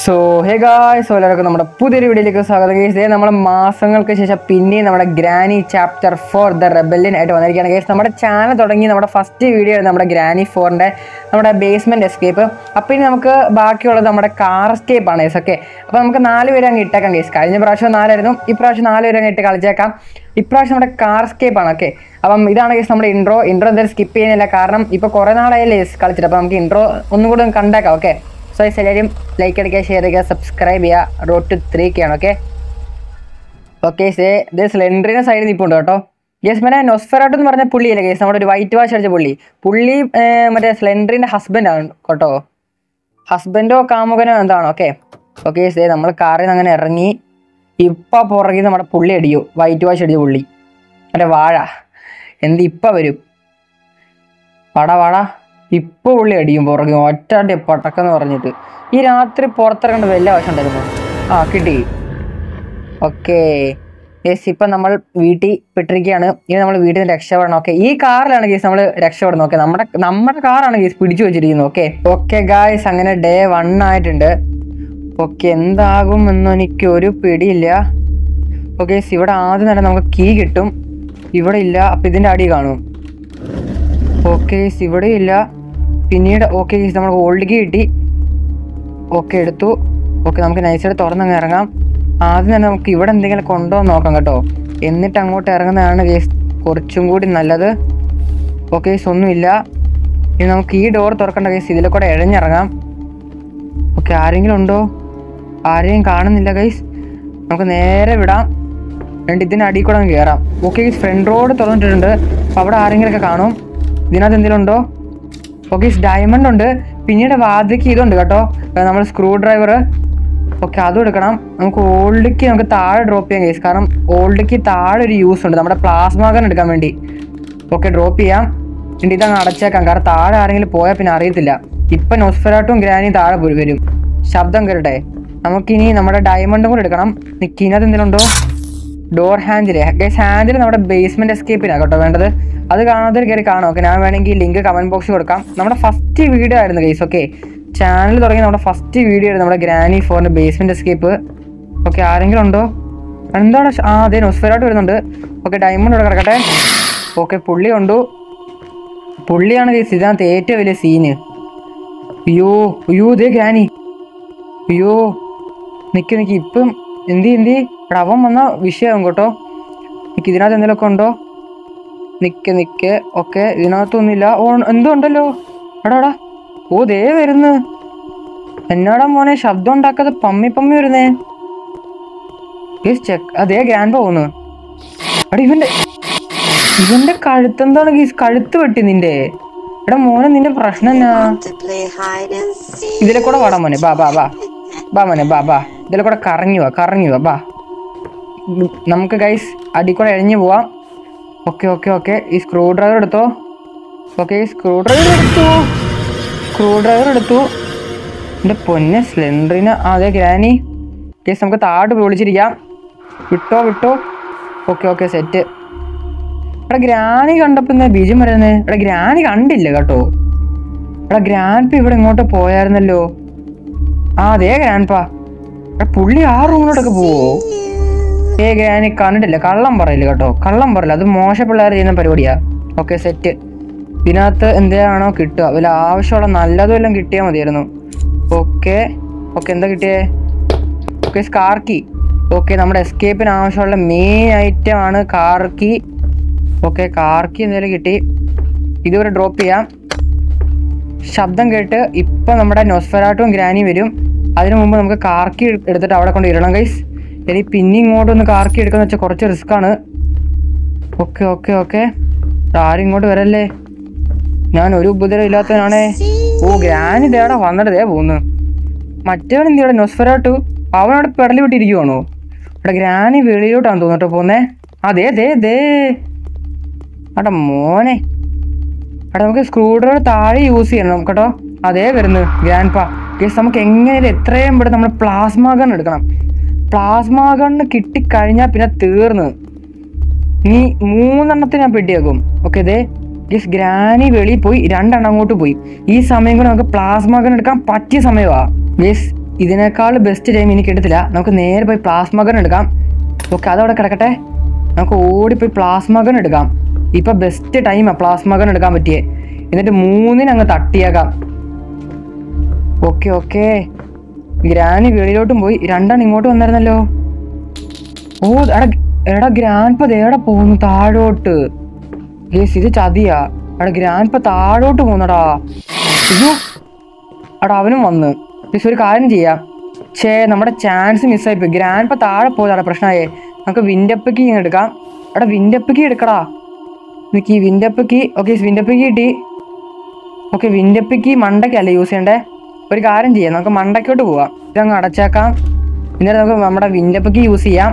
So hey guys എല്ലാവർക്കും നമ്മുടെ പുതിയൊരു വീഡിയോയിലേക്ക് സ്വാഗതം ഗൈസ് ഇതേ നമ്മൾ മാസങ്ങൾക്ക് ശേഷം പിന്നെയും നമ്മുടെ granny chapter four the rebellion ആയിട്ട് വന്നിരിക്കുകയാണ് ഗൈസ് നമ്മുടെ ചാനൽ തുടങ്ങി നമ്മുടെ ഫസ്റ്റ് വീഡിയോ ആണ് നമ്മുടെ ഗ്രാനി ഫോറിൻ്റെ നമ്മുടെ ബേസ്മെൻറ്റ് എസ്കേപ്പ് അപ്പോൾ ഇനി നമുക്ക് ബാക്കിയുള്ളത് നമ്മുടെ കാർ എസ്കേപ്പ് ആണ് ഗൈസ് ഓക്കെ അപ്പോൾ നമുക്ക് നാല് പേര് അങ്ങ് ഇട്ടേക്കാം ഗൈസ് കഴിഞ്ഞ പ്രാവശ്യം നാലായിരുന്നു ഇപ്രാവശ്യം നാല് പേര് അങ്ങ് ഇട്ട് കളിച്ചേക്കാം ഇപ്രാവശ്യം നമ്മുടെ കാർ എസ്കേപ്പ് ആണ് ഓക്കെ അപ്പം ഇതാണ് ഗൈസ് നമ്മുടെ ഇൻട്രോ ഇൻട്രോ എന്തായാലും സ്കിപ്പ് ചെയ്യുന്നില്ല കാരണം ഇപ്പോൾ കുറേ നാളായല്ലേ guys കളിച്ചിട്ട് അപ്പോൾ നമുക്ക് ഇൻട്രോ ഒന്നും കൂടെ ഒന്ന് കണ്ടേക്കാം ഓക്കെ സോ ഗൈസ് എല്ലാവരും ലൈക്ക് അടിക്കുക ഷെയർ ചെയ്യുക സബ്സ്ക്രൈബ് ചെയ്യുക റോഡ് ടു ത്രീ ഒക്കെയാണ് ഓക്കെ ഓക്കെ സേ ഇത് സ്ലെൻഡറിൻ്റെ സൈഡിൽ നിൽപ്പുണ്ട് കേട്ടോ യെസ് മറ്റേ നൊസ്ഫെറാട്ട് എന്ന് പറഞ്ഞ പുള്ളിയല്ലേ കേസ് നമ്മുടെ ഒരു വൈറ്റ് വാഷ് അടിച്ച പുള്ളി പുള്ളി ഏർ, മറ്റേ സ്ലെൻഡറിൻ്റെ ഹസ്ബൻഡ് ആണ് കേട്ടോ ഹസ്ബൻഡോ കാമുകനോ എന്താണോ ഓക്കെ ഓക്കെ സേ നമ്മൾ കാറിൽ നിന്ന് അങ്ങനെ ഇറങ്ങി ഇപ്പം പുറകിൽ നമ്മുടെ പുള്ളി അടിയോ വൈറ്റ് വാഷ് അടിച്ച പുള്ളി മറ്റേ വാഴ എന്ത് ഇപ്പം വരും വാടാ വാടാ ഇപ്പൊ പുള്ളി അടിക്കും പുറകെ ഒറ്റാണ്ടി പടക്കെന്ന് പറഞ്ഞിട്ട് ഈ രാത്രി പുറത്തിറങ്ങേണ്ട വല്ല ആവശ്യം ഉണ്ടായിരുന്നു ആ കിട്ടി ഓക്കെ യെസ് ഇപ്പം നമ്മൾ വീട്ടിൽ പെട്ടിരിക്കുകയാണ് ഇനി നമ്മൾ വീട്ടിൽ നിന്ന് രക്ഷപ്പെടണം ഓക്കെ ഈ കാറിലാണ് കേസ് നമ്മൾ രക്ഷപ്പെടുന്നത് ഓക്കെ നമ്മുടെ നമ്മുടെ കാറാണ് കേസ് പിടിച്ചു വെച്ചിരിക്കുന്നത് ഓക്കെ ഓക്കെ ഗായ്സ് അങ്ങനെ ഡേ വൺ ആയിട്ടുണ്ട് ഓക്കെ എന്താകും എന്ന് എനിക്ക് ഒരു പിടിയില്ല ഓക്കെ ഇവിടെ ആദ്യം തന്നെ നമുക്ക് കീ കിട്ടും ഇവിടെ ഇല്ല അപ്പം ഇതിൻ്റെ അടി കാണും ഓക്കെ ഇവിടെ ഇല്ല പിന്നീട് ഓക്കെ നമ്മൾ ഓൾഡ് കീ കിട്ടി ഓക്കെ എടുത്തു ഓക്കെ നമുക്ക് നൈസായിട്ട് തുറന്നങ്ങ് ഇറങ്ങാം ആദ്യം തന്നെ നമുക്ക് ഇവിടെ എന്തെങ്കിലും കൊണ്ടുപോകാൻ നോക്കാം കേട്ടോ എന്നിട്ട് അങ്ങോട്ട് ഇറങ്ങുന്നതാണ് കേസ് കുറച്ചും കൂടി നല്ലത് ഓക്കെ കേസ് ഒന്നുമില്ല ഇനി നമുക്ക് ഈ ഡോർ തുറക്കേണ്ട കേസ് ഇതിലെ കൂടെ ഇഴഞ്ഞിറങ്ങാം ഓക്കെ ആരെങ്കിലും ഉണ്ടോ ആരെയും കാണുന്നില്ല ഗൈസ് നമുക്ക് നേരെ വിടാം എന്നിട്ട് ഇതിന് അടിയിൽ കൂടെ അങ്ങ് കയറാം ഓക്കെ ഗൈസ് ഫ്രണ്ട് റോഡ് തുറന്നിട്ടിട്ടുണ്ട് അപ്പോൾ അവിടെ ആരെങ്കിലുമൊക്കെ കാണും ഇതിനകത്ത് എന്തെങ്കിലും ഉണ്ടോ ഓക്കെ ഡയമണ്ട് ഉണ്ട് പിന്നീട് വാതിക്ക് ഇതുണ്ട് കേട്ടോ നമ്മൾ സ്ക്രൂ ഡ്രൈവർ ഓക്കെ അതും എടുക്കണം നമുക്ക് ഓൾഡിക്ക് നമുക്ക് താഴെ ഡ്രോപ്പ് ചെയ്യാം കേസ് കാരണം ഓൾഡിക്ക് താഴെ ഒരു യൂസ് ഉണ്ട് നമ്മുടെ പ്ലാസ്മ ഗൺ എടുക്കാൻ വേണ്ടി ഓക്കെ ഡ്രോപ്പ് ചെയ്യാം എന്നിട്ട് ഇതങ്ങ് അടച്ചേക്കാം കാരണം താഴെ ആരെങ്കിലും പോയാൽ പിന്നെ അറിയത്തില്ല ഇപ്പം നൊസ്ഫെറാട്ടും ഗ്രാനിയും താഴെ പോയി വരും ശബ്ദം കേട്ടെ നമുക്കിനി നമ്മുടെ ഡയമണ്ടും കൂടെ എടുക്കണം നിൽക്കുന്നത് എന്തെങ്കിലും ഉണ്ടോ ഡോർ ഹാൻഡിൽ ഗൈസ് ഹാൻഡിൽ നമ്മുടെ ബേസ്മെന്റ് എസ്കേപ്പിനാണ് കേട്ടോ വേണ്ടത് അത് കാണാതെ കയറി കാണാം ഓക്കെ ഞാൻ വേണമെങ്കിൽ ലിങ്ക് കമന്റ് ബോക്സിൽ കൊടുക്കാം നമ്മുടെ ഫസ്റ്റ് വീഡിയോ ആയിരുന്നു ഗൈസ് ഓക്കെ ചാനൽ തുടങ്ങി നമ്മുടെ ഫസ്റ്റ് വീഡിയോ ആയിരുന്നു നമ്മുടെ ഗ്രാനി ഫോറിന്റെ ബേസ്മെന്റ് എസ്കേപ്പ് ഓക്കെ ആരെങ്കിലും ഉണ്ടോ എന്താണ് ആ അതെ നൊസ്ഫെറായിട്ട് വരുന്നുണ്ട് ഓക്കെ ഡയമണ്ട് ഇവിടെ കിടക്കട്ടെ ഓക്കെ പുള്ളി ഉണ്ടു പുള്ളിയാണ് ഗൈസ് ഇതിനകത്ത് ഏറ്റവും വലിയ സീന് അയ്യോ അയ്യോ ഇതേ ഗ്രാനി അയ്യോ നിക്ക് നിക്ക് ഇപ്പം എന്തി എന്തി എടാ അവൻ വന്ന വിഷയമാകും കേട്ടോ നിക്ക് ഇതിനകത്ത് എന്തെങ്കിലുമൊക്കെ ഉണ്ടോ നിക്ക് നിക്ക് ഓക്കെ ഇതിനകത്തൊന്നുമില്ല ഓ എന്തോ ഉണ്ടല്ലോ എടാ എടാ ഓ ദേ വരുന്നു എന്നാടാ മോനെ ശബ്ദം ഉണ്ടാക്കാതെ പമ്മി പമ്മി വരുന്നേ ചെക്ക് അതേ ഗ്രാൻഡ് പോകുന്നു എടാ ഇവന്റെ ഇവന്റെ കഴുത്തെന്താണ് ഗീസ് കഴുത്ത് വെട്ടി നിന്റെ എടാ മോനെ നിന്റെ പ്രശ്നം എന്നാ to play hide and seek. ഇതിലെ കൂടെ വാടാ മോനെ ബാ ബാ ബാ ബാ മോനെ ബാ ബാ ഇതിലെ കൂടെ കറങ്ങി വാ കറങ്ങി വാ ബാ ഉം, നമുക്ക് ഗൈസ് അടി കൂടെ എഴഞ്ഞു പോവാം ഓക്കെ ഓക്കെ ഓക്കെ ഈ സ്ക്രൂ ഡ്രൈവർ എടുത്തോ ഓക്കെ ഈ സ്ക്രൂ ഡ്രൈവർ എടുത്തു സ്ക്രൂ ഡ്രൈവർ എടുത്തു എൻ്റെ പൊന്നെ സ്ലെൻഡറിന് അതെ ഗ്രാനി ഗൈസ് നമുക്ക് താഴോട്ട് പോയി വിളിച്ചിരിക്കാം വിട്ടോ വിട്ടോ ഓക്കെ ഓക്കെ സെറ്റ് എടാ ഗ്രാനി കണ്ടപ്പോ എന്താ ബീജം വരുന്നത് എടാ ഗ്രാനി കണ്ടില്ല കേട്ടോ എടാ ഗ്രാൻഡ് ഇവിടെ ഇങ്ങോട്ട് പോയായിരുന്നല്ലോ ആ അതേ ഗ്രാൻഡ് പാ എടാ പുള്ളി ആ റൂമിലോട്ടൊക്കെ പോവോ ഏ ഗ്രാനി കണ്ടിട്ടില്ല കള്ളം പറയില്ല കേട്ടോ കള്ളം പറയില്ല അത് മോശ പിള്ളേർ ചെയ്യുന്ന പരിപാടിയാ ഓക്കെ സെറ്റ് ഇതിനകത്ത് എന്താണോ കിട്ടുക വല്ല ആവശ്യമുള്ള നല്ലതും എല്ലാം കിട്ടിയാൽ മതിയായിരുന്നു ഓക്കെ ഓക്കെ എന്താ കിട്ടിയേ ഓക്കെ സ്കാർക്കി ഓക്കെ നമ്മുടെ എസ്കേപ്പിന് ആവശ്യമുള്ള മെയിൻ ഐറ്റം ആണ് കാർക്കി ഓക്കെ കാർക്കി എന്തെങ്കിലും കിട്ടി ഇതുവരെ ഡ്രോപ്പ് ചെയ്യാം ശബ്ദം കേട്ട് ഇപ്പം നമ്മുടെ നൊസ്ഫെറാട്ടും ഗ്രാനി വരും അതിനു മുമ്പ് നമുക്ക് കാർക്കി എടുത്തിട്ട് അവിടെ കൊണ്ട് ഇടണം ഗൈസ് ഇനി പിന്നെ ഇങ്ങോട്ട് ഒന്ന് കാർക്കി എടുക്കാന്ന് വെച്ചാൽ കുറച്ച് റിസ്ക് ആണ് ഓക്കെ ഓക്കെ ഓക്കെ ആരും ഇങ്ങോട്ട് വരല്ലേ ഞാൻ ഒരു ഉപദ്രവം ഇല്ലാത്തവനാണേ ഓ ഗ്രാനി ഇതേടാ വന്നിട്ട് ദേ പോന്ന് മറ്റവൻ എന്തിയുടെ നൊസ്ഫെറാട്ടു അവനവിടെ പെടലി വിട്ടിരിക്കുവാണോ അവിടെ ഗ്രാനി വെളിയിലോട്ടാണ് തോന്നിട്ടോ പോന്നേ അതേ ദേ ദേ അവിടെ മോനെ അവിടെ നമുക്ക് സ്ക്രൂ ഡ്രൈവർ താഴെ യൂസ് ചെയ്യണം കേട്ടോ അതേ വരുന്നു ഗ്രാൻഡ് പാ ഗേസ് നമുക്ക് എങ്ങനെയാലും എത്രയും പെട്ടെന്ന് നമ്മൾ പ്ലാസ്മ ഗൺ എടുക്കണം പ്ലാസ്മ ഗണ്ണ് കിട്ടിക്കഴിഞ്ഞാൽ പിന്നെ തീർന്ന് ഇനി മൂന്നെണ്ണത്തിന് ഞാൻ പെട്ടിയാക്കും ഓക്കെ ഇതേ ഗസ് ഗ്രാനി വെളിയിൽ പോയി രണ്ടെണ്ണം അങ്ങോട്ട് പോയി ഈ സമയം കൂടെ നമുക്ക് പ്ലാസ്മ ഗൺ എടുക്കാൻ പറ്റിയ സമയമാ ഗസ് ഇതിനേക്കാൾ ബെസ്റ്റ് ടൈം എനിക്ക് എടുത്തില്ല നമുക്ക് നേരെ പോയി പ്ലാസ്മ ഗൺ എടുക്കാം ഓക്കെ അതവിടെ കിടക്കട്ടെ നമുക്ക് ഓടിപ്പോയി പ്ലാസ്മ ഗൺ എടുക്കാം ഇപ്പൊ ബെസ്റ്റ് ടൈമാ പ്ലാസ്മ ഗൺ എടുക്കാൻ പറ്റിയേ എന്നിട്ട് മൂന്നിന് അങ്ങ് തട്ടിയേക്കാം ഓക്കെ ഓക്കെ ഗ്രാനി വെളിയിലോട്ടും പോയി രണ്ടെണ്ണം ഇങ്ങോട്ട് വന്നായിരുന്നല്ലോ ഓ എടാ എടാ ഗ്രാൻഡ് പ ദേടെ പോകുന്നു താഴോട്ട് ഗേസ് ഇത് ചതിയാ എടാ ഗ്രാൻഡ് പ താഴോട്ട് പോകുന്നടാ അയ്യോ എടാ അവനും വന്ന് ഗേസ് ഒരു കാര്യം ചെയ്യാം ഛേ നമ്മുടെ ചാൻസ് മിസ്സായിപ്പോയി ഗ്രാൻഡ് പ താഴെ പോയതാടാ പ്രശ്നമായേ നമുക്ക് വിൻഡപ്പയ്ക്ക് ഇങ്ങനെ എടുക്കാം എടാ വിൻഡപ്പയ്ക്ക് എടുക്കടാ എനിക്ക് ഈ വിൻഡപ്പയ്ക്ക് ഓക്കെ വിൻഡപ്പയ്ക്ക് കിട്ടി ഓക്കെ വിൻഡപ്പയ്ക്ക് മണ്ടയ്ക്കല്ല യൂസ് ചെയ്യണ്ടേ ഒരു കാര്യം ചെയ്യാം നമുക്ക് മണ്ടയ്ക്കോട്ട് പോവാം ഇതങ്ങ് അടച്ചേക്കാം എന്നിട്ട് നമുക്ക് നമ്മുടെ വിൻഡപ്പയ്ക്ക് യൂസ് ചെയ്യാം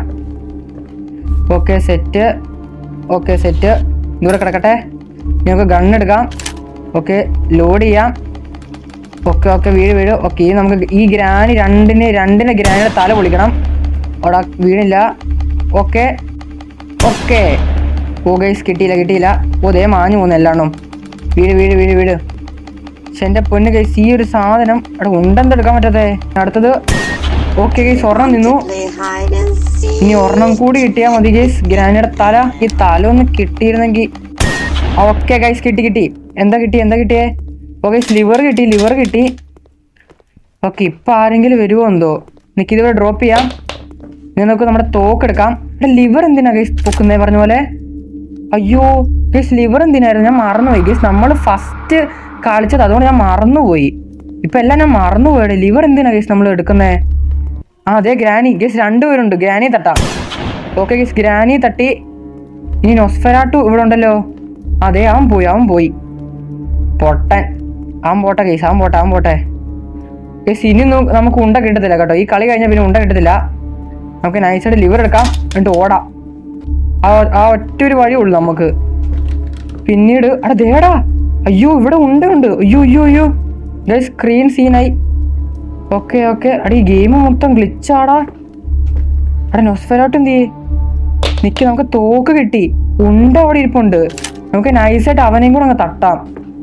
ഓക്കെ സെറ്റ് ഓക്കെ സെറ്റ് ദൂരെ കിടക്കട്ടെ ഇനി നമുക്ക് ഗൺ എടുക്കാം ഓക്കെ ലോഡ് ചെയ്യാം ഓക്കെ ഓക്കെ വീട് വീട് ഓക്കെ ഈ നമുക്ക് ഈ ഗ്രാനി രണ്ടിന് രണ്ടിന് ഗ്രാനിയുടെ തല പൊളിക്കണം അവിടെ വീണില്ല ഓക്കെ ഓക്കെ ഓ ഗൈസ് കിട്ടിയില്ല കിട്ടിയില്ല ഓ ദേ മാഞ്ഞു പോകുന്നു എല്ലാണ്ണും വീട് വീട് വീട് വീട് പക്ഷെ എൻ്റെ പൊന്ന് ഗൈസ് ഈ ഒരു സാധനം അവിടെ ഉണ്ടെന്തെടുക്കാൻ പറ്റാത്തേ അടുത്തത് ഓക്കെ ഗൈസ് ഒരെണ്ണം നിന്നു Play hide and seek. ഇനി ഒരെണ്ണം കൂടി കിട്ടിയാൽ മതി ഗൈസ് ഗ്രാനിയുടെ തല ഈ തല ഒന്ന് കിട്ടിയിരുന്നെങ്കിൽ ഓക്കെ ഗൈസ് കിട്ടി കിട്ടി എന്താ കിട്ടി എന്താ കിട്ടിയേ ഓക്കെ ലിവർ കിട്ടി ലിവർ കിട്ടി ഓക്കെ ഇപ്പൊ ആരെങ്കിലും വരുമോ എന്തോ നിക്കിതിവിടെ ഡ്രോപ്പ് ചെയ്യാം ഇനി നമുക്ക് നമ്മുടെ തോക്ക് എടുക്കാം ലിവർ എന്തിനാ ഗൈസ് പൊക്കുന്നേ പറഞ്ഞ പോലെ അയ്യോ ഗൈസ് ലിവർ എന്തിനായിരുന്നു ഞാൻ മറന്നുപോയി ഗൈസ് നമ്മൾ ഫസ്റ്റ് കളിച്ചത് അതുകൊണ്ട് ഞാൻ മറന്നുപോയി ഇപ്പൊ എല്ലാം ഞാൻ മറന്നുപോയി ലിവർ എന്തിനാ ഗൈസ് നമ്മൾ എടുക്കുന്നേ ആ അതെ ഗ്രാനി ഗൈസ് രണ്ടുപേരുണ്ട് ഗ്രാനി തട്ടാം ഓക്കെ ഗൈസ് ഗ്രാനി തട്ടി ഇനി നൊസ്ഫെറാട്ടു ഇവിടെ ഉണ്ടല്ലോ അതെ അവൻ പോയി അവൻ പോയി പൊട്ടൻ അവൻ പോട്ടെ ഗൈസ് അവൻ പോട്ടെ അവൻ പോട്ടെ ഗൈസ് ഇനി ഒന്നും നമുക്ക് ഉണ്ട കിട്ടത്തില്ല കേട്ടോ ഈ കളി കഴിഞ്ഞാൽ പിന്നെ ഉണ്ട കിട്ടത്തില്ല നമുക്ക് നൈസായിട്ട് ലിവർ എടുക്കാം എന്നിട്ട് ഓടാം ആ ആ ഒറ്റ ഒരു വഴിയുള്ളൂ നമുക്ക് പിന്നീട് അവിടെ ദേടാ അയ്യോ ഇവിടെ ഉണ്ട് ഉണ്ട് അയ്യോ അയ്യോ അയ്യോ സ്ക്രീൻ സീനായി ഓക്കെ ഓക്കെ അടി ഈ ഗെയിം മൊത്തം ഗ്ലിച്ചാടാ അവിടെ നൊസ്ഫെലോട്ട് എന്ത് ചെയ്യേ നിക്ക് നമുക്ക് തോക്ക് കിട്ടി ഉണ്ട് അവിടെ ഇരിപ്പുണ്ട് നമുക്ക് നൈസായിട്ട് അവനെയും കൂടെ അങ്ങ് തട്ടാം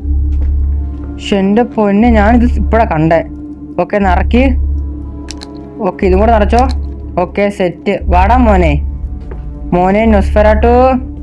പക്ഷെ എൻ്റെ പൊന്നെ ഞാനിത് ഇപ്പോഴാ കണ്ടേ ഓക്കെ നിറക്കി ഓക്കെ ഇതും കൂടെ നിറച്ചോ ഓക്കെ സെറ്റ് വാടാ മോനെ മോനെ നൊസ്ഫെറാട്ടു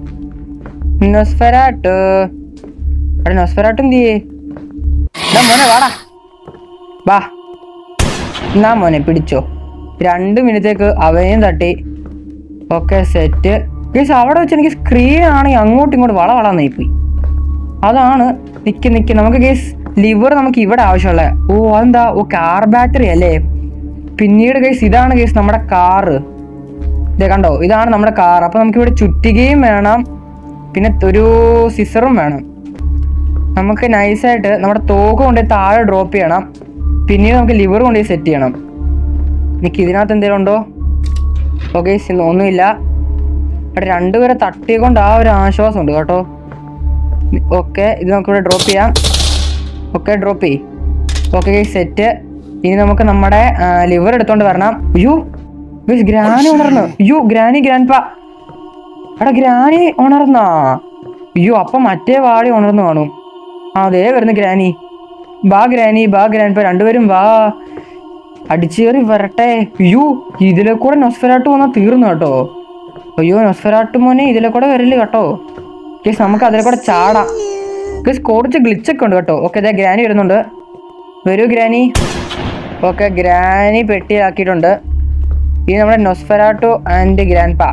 നൊസ്ഫെറാട്ടു അവിടെ നൊസ്ഫെറാട്ടു എന്ത് ചെയ്യേ എടാ മോനെ വാടാ വാ എന്നാ മോനെ പിടിച്ചോ രണ്ട് മിനിറ്റേക്ക് അവനെയും തട്ടി ഓക്കെ സെറ്റ് ഗീസ് അവിടെ വെച്ച് എനിക്ക് സ്ക്രീൻ ആണെങ്കിൽ അങ്ങോട്ടും ഇങ്ങോട്ടും വള വളന്നായി പോയി അതാണ് നിക്ക് നിക്ക് നമുക്ക് ഗേസ് ലിവർ നമുക്ക് ഇവിടെ ആവശ്യമുള്ള ഓ അതെന്താ ഓ കാർ ബാറ്ററി അല്ലേ പിന്നീട് ഗേസ് ഇതാണ് ഗേസ് നമ്മുടെ കാറ് ഇതേ കണ്ടോ ഇതാണ് നമ്മുടെ കാർ അപ്പൊ നമുക്ക് ഇവിടെ ചുറ്റികയും വേണം പിന്നെ ഒരു സിസറും വേണം നമുക്ക് നൈസായിട്ട് നമ്മുടെ തോക്ക് കൊണ്ട് താഴെ ഡ്രോപ്പ് ചെയ്യണം പിന്നീട് നമുക്ക് ലിവർ കൊണ്ട് സെറ്റ് ചെയ്യണം എനിക്ക് ഇതിനകത്ത് എന്തെങ്കിലും ഉണ്ടോ ഓക്കെ ഒന്നുമില്ല അവിടെ രണ്ടുപേരെ തട്ടിക്കൊണ്ട് ആ ഒരു ആശ്വാസം ഉണ്ട് കേട്ടോ ഓക്കെ ഇത് നമുക്കിവിടെ ഡ്രോപ്പ് ചെയ്യാം ഓക്കെ ഡ്രോപ്പ് ചെയ് ഓക്കെ സെറ്റ് ഇനി നമുക്ക് നമ്മുടെ ലിവർ എടുത്തോണ്ട് വരണം അയ്യോ ഗയ്സ്, ഗ്രാനി ഉണർന്നു അയ്യോ ഗ്രാനി ഗ്രാൻഡ് പാ എടാ ഗ്രാനി ഉണർന്നാ അയ്യോ അപ്പൊ മറ്റേ വാടി ഉണർന്നു കാണും ആ അതേ വരുന്നു ഗ്രാനി ബാ ഗ്രാനി ബാ ഗ്രാൻഡ് പാ രണ്ടുപേരും വാ അടിച്ചേറി വരട്ടെ അയ്യോ ഇതിലെ കൂടെ നൊസ്ഫെറാട്ട് വന്നാൽ തീർന്നു കേട്ടോ അയ്യോ നൊസ്ഫെറാട്ട് മോനെ ഇതിലെ കൂടെ വരില്ല കേട്ടോ കേസ് നമുക്ക് അതിലെ കൂടെ ചാടാം കേസ് കുറച്ച് ഗ്ലിച്ചൊക്കെ ഉണ്ട് കേട്ടോ ഓക്കെ അതെ ഗ്രാനി വരുന്നുണ്ട് വരൂ ഗ്രാനി ഓക്കെ ഗ്രാനി പെട്ടിയാക്കിയിട്ടുണ്ട് ഇനി നമ്മുടെ നൊസ്ഫെറാട്ടോ ആൻഡ് ഗ്രാൻഡ് പാ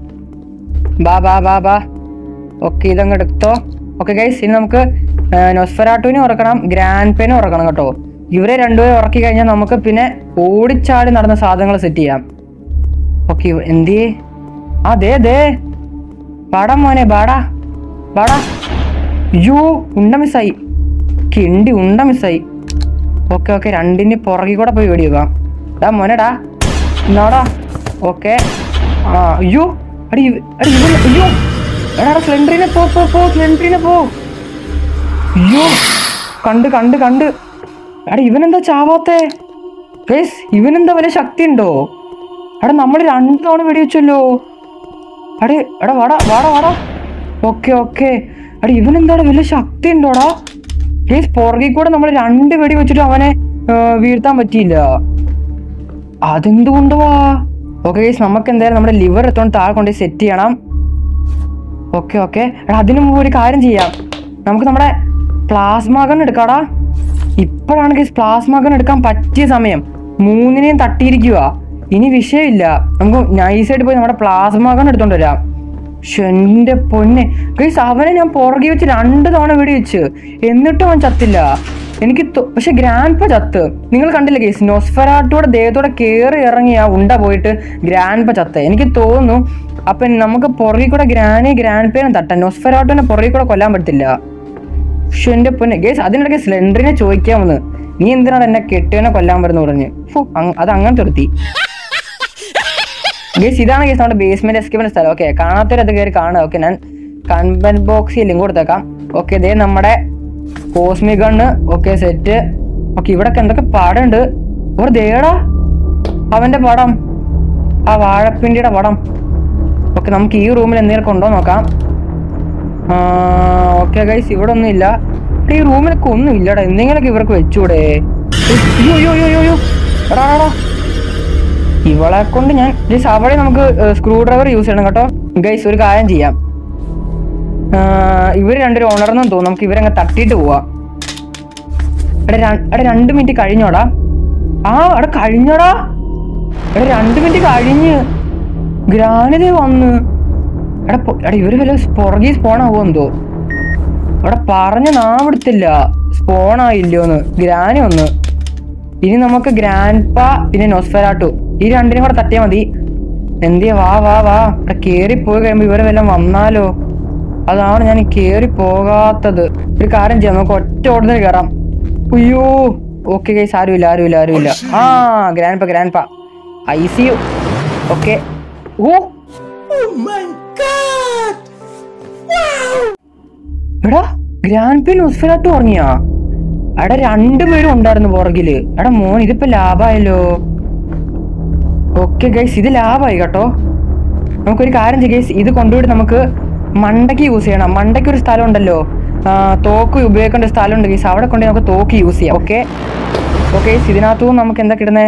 ബാ ബാ ബാ ബാ ഓക്കെ ഇതങ്ങ് എടുത്തോ ഓക്കെ ഗൈസ് ഇനി നമുക്ക് നൊസ്ഫെറാട്ടുവിനെ ഉറക്കണം ഗ്രാൻഡ് പേനെ ഉറക്കണം കേട്ടോ ഇവരെ രണ്ടുപേരും ഉറക്കി കഴിഞ്ഞാൽ നമുക്ക് പിന്നെ ഓടിച്ചാടി നടന്ന സാധനങ്ങൾ സെറ്റ് ചെയ്യാം ഓക്കെ എന്തി ആ ദേ ദേ പാടാ മോനെ ബാടാ ബാടാ അയ്യോ ഉണ്ട മിസ്സായി കിണ്ടി ഉണ്ട മിസ്സായി ഓക്കെ ഓക്കെ രണ്ടിന് പുറകിൽ കൂടെ പോയി വെടി വെക്കാം ഡാ മോനെടാ എന്നാടാ ഓക്കെ ആ അയ്യോ അടി ഇവ- അടി ഇവൻ അയ്യോ എടാ സ്ലെൻഡറിനെ പോ പോ പോ സ്ലെൻഡറിനെ പോ അയ്യോ കണ്ട് കണ്ട് കണ്ട് എടാ ഇവനെന്താ ചാവാത്തേ ഗൈസ് ഇവനെന്താ വലിയ ശക്തി ഉണ്ടോ എടാ നമ്മൾ രണ്ട് തവണ വെടിവെച്ചല്ലോ അടേ എടാ വാടാ വാടാ വാടാ ഓക്കെ ഓക്കെ എടാ ഇവനെന്താടാ വലിയ ശക്തി ഉണ്ടോടാ ഗൈസ് പുറകിൽ കൂടെ നമ്മൾ രണ്ട് വെടി വെച്ചിട്ട് അവനെ ആ, വീഴ്ത്താൻ പറ്റിയില്ല അതെന്തുകൊണ്ടുവാ ഓക്കെ ഗൈസ് നമുക്ക് എന്തായാലും നമ്മുടെ ലിവർ എത്തോണ്ട് താഴെ കൊണ്ട് സെറ്റ് ചെയ്യണം ഓക്കെ ഓക്കെ എടാ അതിനു മുമ്പ് ഒരു കാര്യം ചെയ്യാം നമുക്ക് നമ്മുടെ പ്ലാസ്മ ഗൺ എടുക്കാടാ ഇപ്പോഴാണ് ഗൈസ് പ്ലാസ്മ ഗൺ എടുക്കാൻ പറ്റിയ സമയം മൂന്നിനെയും തട്ടിയിരിക്കുക ഇനി വിഷയമില്ല നമുക്ക് നൈസായിട്ട് പോയി നമ്മുടെ പ്ലാസ്മ ഗൺ എടുത്തോണ്ട് വരാം ശ്ശെ, എന്റെ പൊന്നെ ഗൈസ് അവനെ ഞാൻ പുറകെ വെച്ച് രണ്ട് തവണ വെടി വെച്ച് എന്നിട്ടും അവൻ ചത്തില്ല എനിക്ക് തോ- പക്ഷെ ഗ്രാൻഡ് ചത്ത് നിങ്ങൾ കണ്ടില്ല ഗൈസ് നൊസ്ഫറാട്ടോടെ ദേഹത്തോടെ കയറി ഇറങ്ങി ആ ഉണ്ട പോയിട്ട് ഗ്രാൻഡ് ചത്ത് എനിക്ക് തോന്നുന്നു അപ്പൊ നമുക്ക് പുറകിൽ കൂടെ ഗ്രാനി ഗ്രാൻഡ് പേനെ തട്ടാൻ നൊസ്ഫറാട്ടോനെ പുറകിൽ കൂടെ കൊല്ലാൻ പറ്റില്ല പക്ഷെ എന്റെ പൊന്നെ ഗേസ് അതിനിടയ്ക്ക് സ്ലെൻഡറിനെ ചോദിക്കാൻ വന്ന് നീ എന്തിനാണ് എന്നെ കെട്ടിയനെ കൊല്ലാൻ വരുന്നു പറഞ്ഞു ഫു, അങ്- അത് അങ്ങനെ നിർത്തി ഗേസ് ഇതാണ് ഗേസ് നമ്മുടെ ബേസ്മെന്റ് എസ്കേപ്പിന്റെ സ്ഥലം ഓക്കെ കാണാത്തവരത് കയറി കാണുക ഓക്കെ ഞാൻ കൺവെന്റ് ബോക്സിൽ ലിങ്ക് കൊടുത്തേക്കാം ഓക്കെ ഇതേ നമ്മുടെ cosmic gun okay set okay ഇവിടെ എന്തൊക്കെ പടമുണ്ട് ഒരു ദേടാ അവന്റെ പടം ആ വാഴപ്പിണ്ടിയുടെ പടം ഓക്കെ നമുക്ക് ഈ റൂമിൽ എന്തെങ്കിലും കൊണ്ടോ നോക്കാം ഓക്കെ ഗൈസ് ഇവിടെ ഒന്നും ഇല്ല ഈ റൂമിലൊക്കെ ഒന്നും ഇല്ലടാ എന്തെങ്കിലുമൊക്കെ ഇവർക്ക് വെച്ചൂടെ അയ്യോ അയ്യോ അയ്യോ അയ്യോ എടാ എടാ, എടാ ഇവളെ കൊണ്ട് ഞാൻ ജസ്റ്റ് അവിടെ നമുക്ക് സ്ക്രൂ ഡ്രൈവർ യൂസ് ചെയ്യണം കേട്ടോ ഗൈസ് ഒരു കാര്യം ചെയ്യാം ഇവർ രണ്ടുപേരും ഉണർന്നു തോന്നും നമുക്ക് ഇവരങ്ങ് തട്ടിയിട്ട് പോവാം എടാ ര- എടാ രണ്ട് മിനിറ്റ് കഴിഞ്ഞോടാ ആ എടാ കഴിഞ്ഞോടാ എടാ രണ്ട് മിനിറ്റ് കഴിഞ്ഞ് ഗ്രാനതേ വന്ന് എടാ പൊ- എടാ ഇവര് വല്ല പുറകെ സ്പോൺ ആവുമെന്തോ അവിടെ പറഞ്ഞ നാവെടുത്തില്ല സ്പോൺ ആയില്ലോന്ന് ഗ്രാനി ഒന്ന് ഇനി നമുക്ക് ഗ്രാൻഡ് പാ പിന്നെ നൊസ്ഫെറാട്ടു ഈ രണ്ടിനും കൂടെ തട്ടിയാ മതി എന്തിയാ വാ വാ വാ ഇവിടെ കേറി പോയി കഴിയുമ്പോ ഇവരെ വല്ലതും വന്നാലോ അതാണ് ഞാൻ കേറി പോകാത്തത് ഒരു കാര്യം ചെയ്യാം നമുക്ക് ഒറ്റ ഓടുന്നതിൽ കയറാം അയ്യോ ഓക്കെ ഗൈസ് ആരുമില്ല ആരുമില്ല ആരുമില്ല ആ grand grandpa grandpa I C U okay oh എടാ ഗ്രാൻഡ് പേ നൊസ്ഫെറാട്ടു ഉറങ്ങിയാ എടാ രണ്ടുപേരും ഉണ്ടായിരുന്നു പുറകില് എടാ മോൻ ഇതിപ്പോ ലാഭായല്ലോ ഓക്കെ ഗൈസ് ഇത് ലാഭായി കേട്ടോ നമുക്കൊരു കാര്യം ചെയ്യാം ഗൈസ് ഇത് കൊണ്ടുപോയിട്ട് നമുക്ക് മണ്ടയ്ക്ക് യൂസ് ചെയ്യണം മണ്ടയ്ക്ക് ഒരു സ്ഥലം ഉണ്ടല്ലോ ആ, തോക്ക് ഉപയോഗിക്കേണ്ട ഒരു സ്ഥലം ഉണ്ട് ഗൈസ് അവിടെ കൊണ്ട് നമുക്ക് തോക്ക് യൂസ് ചെയ്യാം ഓക്കെ ഓക്കെ ഇതിനകത്തു നമുക്ക് എന്താ കിട്ടുന്നേ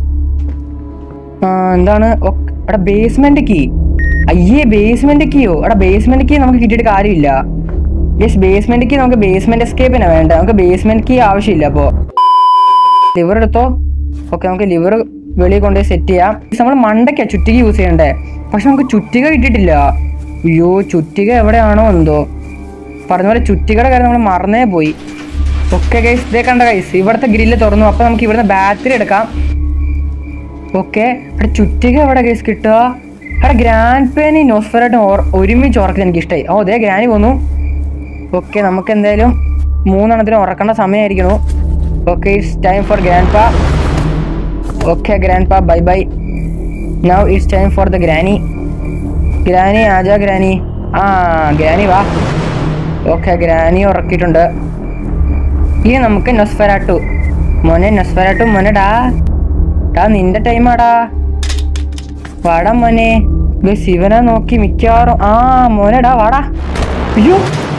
ആ, എന്താണ് ഒ- എടാ ബേസ്മെന്റ് കീ അയ്യേ ബേസ്മെന്റ് കീയോ എടാ ബേസ്മെന്റ് കീ നമുക്ക് കിട്ടിയിട്ട് കാര്യമില്ല യെസ് ബേസ്മെന്റ് കീ നമുക്ക് ബേസ്മെന്റ് എസ്കേപ്പിനാ വേണ്ട നമുക്ക് ബേസ്മെന്റ് കീ ആവശ്യമില്ല അപ്പോ ലിവർ എടുത്തോ ഓക്കെ നമുക്ക് ലിവർ വെളിയിൽ കൊണ്ടുപോയി സെറ്റ് ചെയ്യാം നമ്മൾ മണ്ടയ്ക്കാ ചുറ്റിക യൂസ് ചെയ്യണ്ടേ പക്ഷെ നമുക്ക് ചുറ്റിക കിട്ടിയിട്ടില്ല അയ്യോ ചുറ്റിക എവിടെയാണോ എന്തോ പറഞ്ഞ പോലെ ചുറ്റികയുടെ കാര്യം നമ്മൾ മറന്നേ പോയി ഓക്കെ ഗൈസ് ഇതേ കണ്ട ഗൈസ് ഇവിടുത്തെ ഗ്രില്ല് തുറന്നു അപ്പൊ നമുക്ക് ഇവിടുന്ന് ബാറ്ററി എടുക്കാം ഓക്കെ അവിടെ ചുറ്റിക എവിടെ കേസ് കിട്ടുക അവിടെ ഗ്രാൻഡ് പേനി നോസ്ഫറായിട്ടും ഒരുമിച്ച് ഉറക്കാൻ എനിക്ക് ഇഷ്ടമായി ഓ അതേ ഗ്രാനി പോന്നു ഓക്കെ നമുക്ക് എന്തായാലും മൂന്നെണ്ണത്തിന് ഉറക്കേണ്ട സമയമായിരിക്കണു okay it's time for grandpa okay grandpa bye bye now it's time for the granny granny ആജാ ഗ്രാനി ആ ഗ്രാനി വാ ഓക്കെ ഗ്രാനി ഉറക്കിയിട്ടുണ്ട് ഇനി നമുക്ക് നൊസ്ഫെറാട്ടു മോനെ നൊസ്ഫെറാട്ടു മോനെ ഡാ ഡാ നിന്റെ ടൈമാടാ വാടാ മോനെ ദേ ശിവനെ നോക്കി മിക്കവാറും ആ മോനെ ഡാ വാടാ അയ്യോ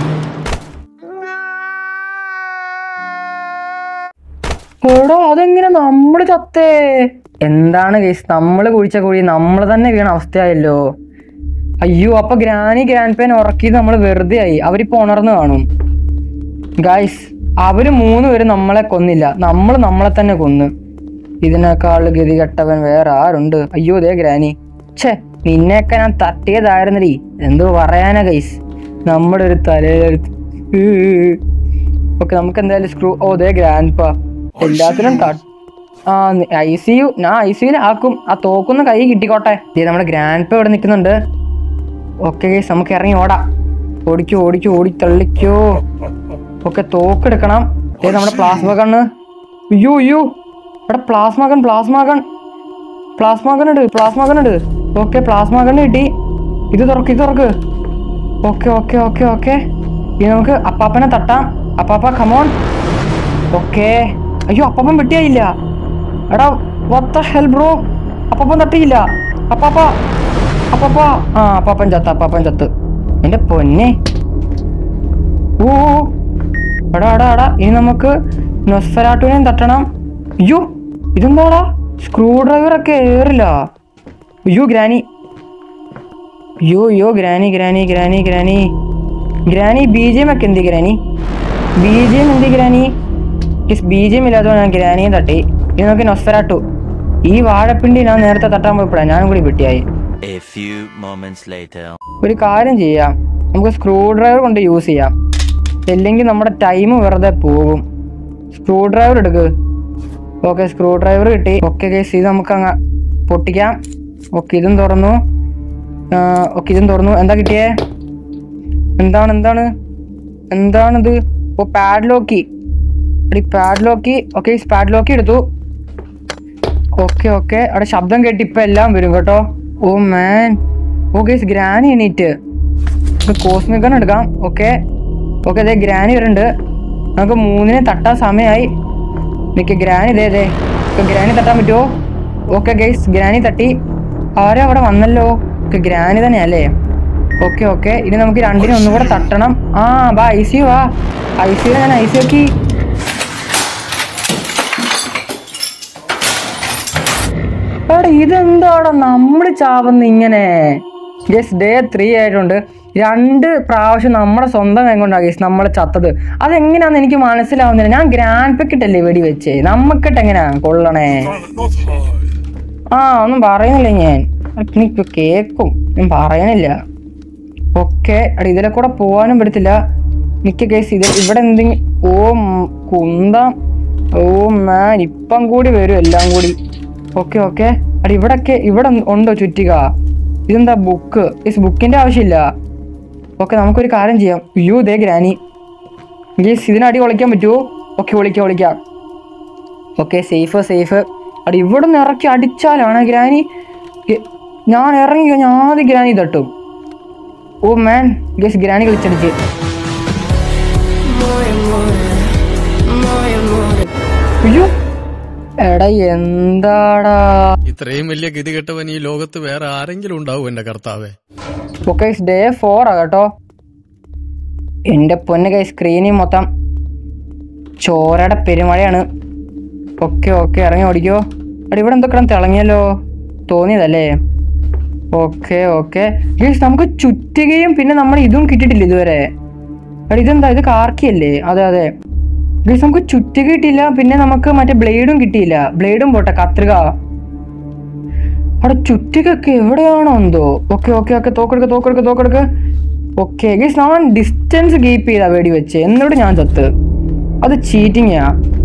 എടോ അതെങ്ങനെ നമ്മള് ചത്തേ എന്താണ് കേസ് നമ്മള് കുഴിച്ച കുഴി നമ്മൾ തന്നെ വീണ അവസ്ഥയായല്ലോ അയ്യോ അപ്പൊ ഗ്രാനി ഗ്രാൻഡ് പേൻ ഉറക്കിയത് നമ്മൾ വെറുതെ ആയി അവരിപ്പോ ഉണർന്നു കാണും ഗായ്സ് അവര് മൂന്ന് പേര് നമ്മളെ കൊന്നില്ല നമ്മൾ നമ്മളെ തന്നെ കൊന്ന് ഇതിനേക്കാൾ ഗതികെട്ടവൻ വേറെ ആരുണ്ട് അയ്യോ ദേ ഗ്രാനി ഛേ നിന്നെയൊക്കെ ഞാൻ തട്ടിയതായിരുന്നടി എന്തോ പറയാനാ ഗൈസ് നമ്മുടെ ഒരു തലയിലെടുത്ത് ഓക്കെ നമുക്ക് എന്തായാലും സ്ക്രൂ ഓ ദേ ഗ്രാൻഡ് പാ എല്ലാത്തിനും തട്ട് ആ ഐ സി യു ഞാൻ ഐ സി ആക്കും ആ തോക്കുന്ന കൈ കിട്ടിക്കോട്ടെ ദേ നമ്മുടെ ഗ്രാൻഡ് പാ ഇവിടെ നിൽക്കുന്നുണ്ട് ഓക്കെ ഗൈസ് നമുക്ക് ഇറങ്ങി ഓടാം ഓടിക്കോ ഓടിക്കോ ഓടി തള്ളിക്കോ ഓക്കെ തോക്കെടുക്കണം ദേ നമ്മുടെ പ്ലാസ്മ കണ്ണ് അയ്യോ അയ്യോ ഇവിടെ plasma gun plasma gun plasma gun ഉണ്ട് പ്ലാസ്മ ഗൺ ഉണ്ട് ഓക്കെ പ്ലാസ്മ ഗൺ കിട്ടി ഇത് തുറക്ക് ഇത് തുറക്ക് ഓക്കെ ഓക്കെ ഓക്കെ ഓക്കെ ഇനി നമുക്ക് അപ്പാപ്പനെ തട്ടാം അപ്പാപ്പ കമോൺ ഓക്കെ അയ്യോ അപ്പാപ്പൻ വെട്ടിയായില്ല എടാ വത്ത ഹെൽ ബ്രോ അപ്പാപ്പൻ തട്ടിയില്ല അപ്പാപ്പ അപ്പാപ്പ ആ അപ്പാപ്പൻ ചത്ത് അപ്പാപ്പൻ ചത്ത് എന്റെ പൊന്നെ ഓ എടാ എടാ എടാ ഇനി നമുക്ക് നൊസ്ഫരാട്ടുവിനെയും തട്ടണം അയ്യോ ഇതെന്താടാ സ്ക്രൂ ഡ്രൈവർ ഒക്കെ ഏറില്ല അയ്യോ ഗ്രാനി അയ്യോ അയ്യോ granny granny granny granny granny B G M ഒക്കെ എന്തി ഗ്രാനി ബി ജി എം എന്തി ഗ്രാനി ബി ജി എം ഇല്ലാത്തതുകൊണ്ട് ഞാൻ ഗ്രാനിയെ തട്ടി ഇത് നോക്കി നൊസ്തരാട്ടു ഈ വാഴപ്പിണ്ടി ഞാൻ നേരത്തെ തട്ടാൻ പോയപ്പോഴാണ് ഞാനും കൂടി വെട്ടിയായി A few moments later. ഒരു കാര്യം ചെയ്യാം നമുക്ക് സ്ക്രൂ ഡ്രൈവർ കൊണ്ട് യൂസ് ചെയ്യാം ഇല്ലെങ്കിൽ നമ്മുടെ ടൈം വെറുതെ പോകും സ്ക്രൂ ഡ്രൈവർ എടുക്ക് ഓക്കെ സ്ക്രൂ ഡ്രൈവർ കിട്ടി ഓക്കെ കേസ് ഇത് നമുക്ക് അങ്ങ് പൊട്ടിക്കാം ഓക്കെ ഇതും തുറന്നു ഓക്കെ ഇതും തുറന്നു എന്താ കിട്ടിയേ എന്താണ് എന്താണ് എന്താണിത് ഓ പാഡ്ലോക്കി എടി പാഡ്ലോക്കി ഓക്കെ പാഡ്ലോക്കി എടുത്തു ഓക്കെ ഓക്കെ അവിടെ ശബ്ദം കേട്ട് ഇപ്പൊ എല്ലാം വരും കേട്ടോ oh man oh guys granny എണീറ്റ് കോസ്മിക് ഗൺ എടുക്കാം ഓക്കെ ഓക്കെ അതെ ഗ്രാനി വരുന്നുണ്ട് നമുക്ക് മൂന്നിന് തട്ടാൻ സമയമായി നിക്ക് ഗ്രാനി ഇതേ ഇതേ ഇപ്പൊ ഗ്രാനി തട്ടാൻ പറ്റുമോ ഓക്കെ ഗേസ് ഗ്രാനി തട്ടി ആരും അവിടെ വന്നല്ലോ ഓക്കെ ഗ്രാനി തന്നെയല്ലേ ഓക്കെ ഓക്കെ ഇനി നമുക്ക് രണ്ടിനും ഒന്നും കൂടെ തട്ടണം ആ വാ ഐ സി വാ ഐ സിയിൽ ഞാൻ ഐ സി നോക്കി എടാ ഇതെന്താടാ നമ്മൾ ചാവുന്ന ഇങ്ങനെ ഗസ് ഡേ ത്രീ ആയിട്ടുണ്ട് രണ്ട് പ്രാവശ്യം നമ്മുടെ സ്വന്തം കൈ കൊണ്ടാണ് ഗസ് നമ്മൾ ചത്തത് അതെങ്ങനെയാന്ന് എനിക്ക് മനസ്സിലാവുന്നില്ല ഞാൻ ഗ്രാൻഡ് പെക്കറ്റ് അല്ലേ വെടി വെച്ചേ നമ്മക്കിട്ട് എങ്ങനെയാ കൊള്ളണേ ആ ഒന്നും പറയുന്നില്ല ഞാൻ എനിക്ക് കേക്കും ഞാൻ പറയണില്ല ഓക്കെ എടാ ഇതിലെ കൂടെ പോവാനും പറ്റത്തില്ല മിക്ക കേസ് ഇത് ഇവിടെ എന്തെങ്കിലും ഓ ഉം, കുന്തം ഓ മാൻ ഇപ്പം കൂടി വരും എല്ലാം കൂടി ഓക്കെ ഓക്കെ അടി ഇവിടൊക്കെ ഇവിടെ ഉണ്ടോ ചുറ്റിക ഇതെന്താ ബുക്ക് ഈ ബുക്കിന്റെ ആവശ്യമില്ല ഓക്കെ നമുക്കൊരു കാര്യം ചെയ്യാം അയ്യോ ദേ ഗ്രാനി ഗീസ് ഇതിനടി ഒളിക്കാൻ പറ്റുമോ ഓക്കെ ഒളിക്കാം ഒളിക്കാം ഓക്കെ സേഫ് സേഫ് അടി ഇവിടെ നിന്ന് ഇറക്കി അടിച്ചാലാണ് ഗ്രാനി ഗ- ഞാൻ ഇറങ്ങി കഴിഞ്ഞാൽ ആദ്യം ഗ്രാനി തട്ടും ഓ മാൻ ഗസ് ഗ്രാനി കളിച്ചടിച്ച് അയ്യോ എടാ എന്താടാ ഇത്രയും വലിയ ഗതികെട്ടവൻ ഈ ലോകത്ത് വേറെ ആരെങ്കിലും ഉണ്ടാവും എന്റെ കർത്താവേ ഓക്കെ ഡേ ഫോർ ആ കേട്ടോ എൻ്റെ പൊന്ന് കൈ സ്ക്രീനിൽ മൊത്തം ചോരയുടെ പെരുമഴയാണ് ഓക്കെ ഓക്കെ ഇറങ്ങി ഓടിക്കോ എടാ ഇവിടെ എന്തൊക്കെ തിളങ്ങിയല്ലോ തോന്നിയതല്ലേ ഓക്കെ ഓക്കെ ഗൈസ് നമുക്ക് ചുറ്റുകയും പിന്നെ നമ്മൾ ഇതും കിട്ടിയിട്ടില്ല ഇതുവരെ എടാ ഇതെന്താ ഇത് കാർക്കിയല്ലേ അതെ അതെ ഗൈസ് നമുക്ക് ചുറ്റുക കിട്ടിയില്ല പിന്നെ നമുക്ക് മറ്റേ ബ്ലേഡും കിട്ടിയില്ല ബ്ലേഡും പോട്ടെ കത്രിക അവിടെ ചുറ്റികൊക്കെ എവിടെയാണോ എന്തോ ഓക്കെ ഓക്കെ ഓക്കെ തോക്കെടുക്ക തോക്കെടുക്ക തോക്കെടുക്ക ഓക്കെ ഗൈസ് ഞാൻ ഡിസ്റ്റൻസ് കീപ്പ് ചെയ്താ വെടി വെച്ച് എന്നിട്ട് ഞാൻ ചത്ത് അത് ചീറ്റിങ്ങാ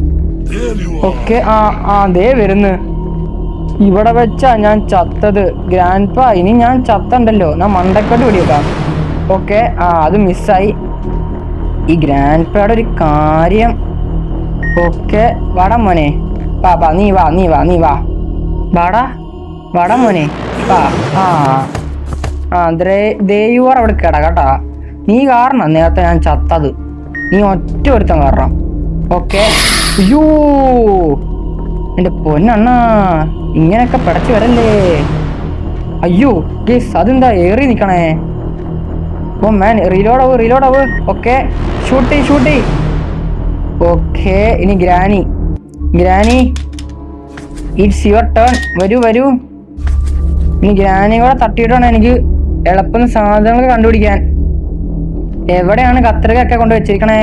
ഓക്കെ ആ ആ ദേ വരുന്നു ഇവിടെ വെച്ചാ ഞാൻ ചത്തത് ഗ്രാൻഡ് പാ ഇനി ഞാൻ ചത്തണ്ടല്ലോ ഞാൻ മണ്ടക്കോട്ട് വെടിവെക്കാം ഓക്കെ ആ അത് മിസ്സായി ഈ ഗ്രാൻഡ് പായുടെ ഒരു കാര്യം ഓക്കെ വാടാ മോനെ വാ വാ നീ വാ നീ വാ നീ വാ വാടാ വാടാ മോനെ വാ ആ ആ ദൈവർ അവിടെ കിട കേട്ടാ നീ കാരണം നേരത്തെ ഞാൻ ചത്തത് നീ ഒറ്റ ഒരുത്തം കാരണം ഓക്കെ അയ്യോ എന്റെ പൊന്നണ്ണ ഇങ്ങനെയൊക്കെ പിടച്ചു വരല്ലേ അയ്യോ ഗേസ് അതെന്താ ഏറി നിക്കണേ ഓ മാൻ റീലോഡ് ആവ് റീലോഡ് ആവ് ഓക്കെ ഷൂട്ട് ചെയ് ഷൂട്ട് ചെയ് ഓക്കെ ഇനി granny granny it's your turn വരൂ വരൂ ഇനി ഗ്രാനി കൂടെ തട്ടിയിട്ടാണ് എനിക്ക് എളുപ്പം സാധനങ്ങൾ കണ്ടുപിടിക്കാൻ എവിടെയാണ് കത്രികയൊക്കെ കൊണ്ട് വെച്ചിരിക്കണേ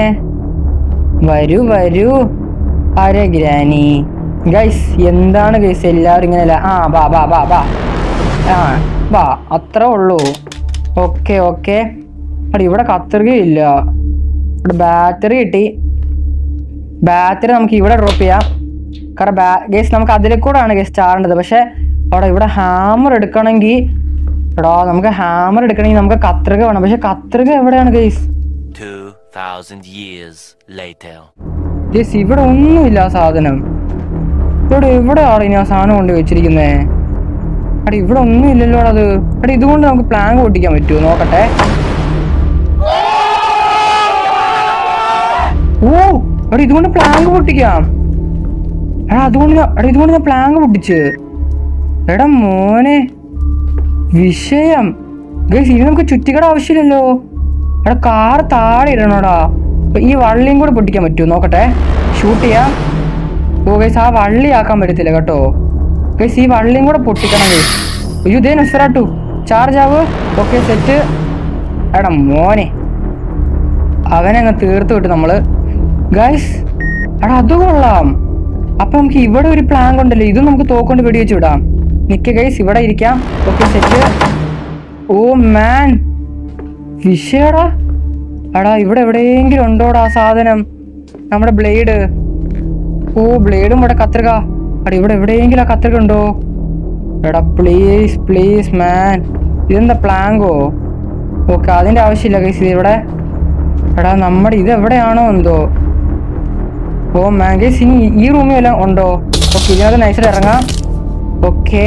വരൂ വരൂ ആരെ ഗ്രാനി ഗൈസ് എന്താണ് ഗൈസ് എല്ലാവരും ഇങ്ങനെ ല- ആ വാ വാ വാ വാ ആ വാ അത്രേ ഉള്ളൂ ഓക്കെ ഓക്കെ അവിടെ ഇവിടെ കത്രികയില്ല ഇവിടെ ബാറ്ററി കിട്ടി ബാറ്ററി നമുക്ക് ഇവിടെ ഡ്രോപ്പ് ചെയ്യാം കാരണം ബാ ഗേസ് നമുക്ക് അതിലെ കൂടെയാണ് ഗേസ് ചാടേണ്ടത് പക്ഷെ അവിടെ ഇവിടെ ഹാമർ എടുക്കണമെങ്കിൽ എടാ നമുക്ക് ഹാമർ എടുക്കണമെങ്കിൽ നമുക്ക് കത്രിക വേണം പക്ഷെ കത്രിക എവിടെയാണ് ഗേസ് 2,000 years later. ഗേസ് ഇവിടെ ഒന്നുമില്ല ആ സാധനം ഇവിടെ എവിടെയാണ് ഇനി ആ സാധനം കൊണ്ട് വെച്ചിരിക്കുന്നേ എടാ ഇവിടെ ഒന്നും ഇല്ലല്ലോ അത് എടാ ഇതുകൊണ്ട് നമുക്ക് പ്ലാൻ പൊട്ടിക്കാൻ പറ്റുമോ നോക്കട്ടെ ഓ എടാ ഇതുകൊണ്ട് പ്ലാങ്ക് പൊട്ടിക്കാം എടാ അതുകൊണ്ട് ഞാൻ- എടാ ഇതുകൊണ്ട് ഞാൻ പ്ലാങ്ക് പൊട്ടിച്ച് എടാ മോനെ വിഷയം ഗൈസ് ഇനി നമുക്ക് ചുറ്റിക്കട ആവശ്യമില്ലല്ലോ എടാ കാർ താഴെ ഇടണോടാ അപ്പൊ ഈ വള്ളിയും കൂടെ പൊട്ടിക്കാൻ പറ്റുമോ നോക്കട്ടെ ഷൂട്ട് ചെയ്യാം ഓ ഗൈസ് ആ വള്ളി ആക്കാൻ പറ്റത്തില്ല കേട്ടോ ഗൈസ് ഈ വള്ളിയും കൂടെ പൊട്ടിക്കണം ഗൈസ് അയ്യോ ഇതേ നൊസ്ഫെറാട്ടു ചാർജ് ആവ് ഓക്കെ സെറ്റ് എടാ മോനെ അവനങ്ങ് തീർത്ത് വിട്ട് നമ്മള് ഗൈസ് എടാ അത് കൊള്ളാം അപ്പൊ നമുക്ക് ഇവിടെ ഒരു പ്ലാൻ കൊണ്ടല്ലോ ഇതും നമുക്ക് തോക്കൊണ്ട് വെടിവെച്ച് വിടാം നിക്ക ഗൈസ് ഇവിടെ ഇരിക്കാം ഓക്കെ സെറ്റ് ഓ മാൻ വിഷയടാ എടാ ഇവിടെ എവിടെയെങ്കിലും ഉണ്ടോടാ ആ സാധനം നമ്മുടെ ബ്ലേഡ് ഓ ബ്ലേഡും ഇവിടെ കത്രിക എടാ ഇവിടെ എവിടെയെങ്കിലും ആ കത്രിക ഉണ്ടോ എടാ പ്ലീസ് പ്ലീസ് മാൻ ഇതെന്താ പ്ലാങ്കോ ഓക്കെ അതിന്റെ ആവശ്യമില്ല ഗൈസ് ഇവിടെ എടാ നമ്മുടെ ഇത് എവിടെയാണോ എന്തോ ഓ മാഗേസ് ഇനി ഈ റൂമിൽ വല്ലതും ഉണ്ടോ ഓക്കെ ഇതിനകത്ത് നൈസായിട്ട് ഇറങ്ങാം ഓക്കെ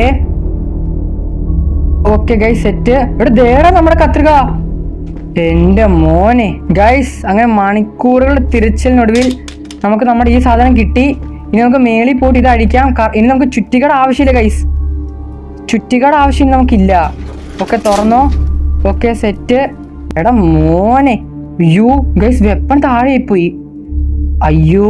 ഓക്കെ ഗൈസ് സെറ്റ് ഇവിടെ ദേടാ നമ്മുടെ കത്രിക എന്റെ മോനെ ഗൈസ് അങ്ങനെ മണിക്കൂറുകൾ തിരച്ചിലിനൊടുവിൽ നമുക്ക് നമ്മുടെ ഈ സാധനം കിട്ടി ഇനി നമുക്ക് മേളിൽ പോയിട്ട് ഇത് അടിക്കാം ക- ഇനി നമുക്ക് ചുറ്റികട ആവശ്യമില്ല ഗൈസ് ചുറ്റികട ആവശ്യം നമുക്കില്ല ഓക്കെ തുറന്നോ ഓക്കെ സെറ്റ് എടാ മോനെ യു ഗൈസ് വെപ്പൺ താഴെ പോയി അയ്യോ